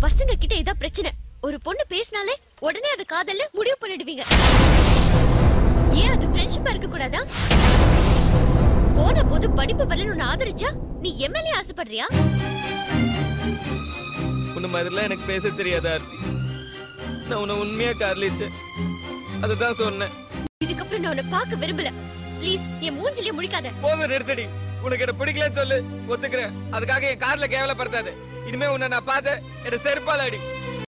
பசங்க கிட்ட இதான் பிரச்சனை ஒரு பொண்ணு பேசினாலே உடனே அது காதல்ல முடிவு பண்ணிடுவீங்க ஏன் அது ஃப்ரெண்ட்ஷிப்பா இருக்க கூடாதா போன போது படிப்பு வரலன்னு உன்னை ஆதரிச்சா நீ எம்எல்ஏ ஆசைப்படுறியா உன்ன மாதிரிலாம் எனக்கு பேச தெரியாது ஆர்த்தி நான் உன்னை உண்மையா காதலிச்சேன் அதுதான் சொன்னேன் இதுக்கப்புறம் நான் உன்னை பார்க்க விரும்பல ப்ளீஸ் என் மூஞ்சிலே முழிக்காத போதும் நிறுத்தடி உனக்கு என்ன பிடிக்கலன்னு சொல்லு ஒத்துக்கிறேன் அதுக்காக என் கார்ல கேவலப்படுத்தாத இனிமே உன்னை நான் பார்த்த என்ன செருப்பால அடி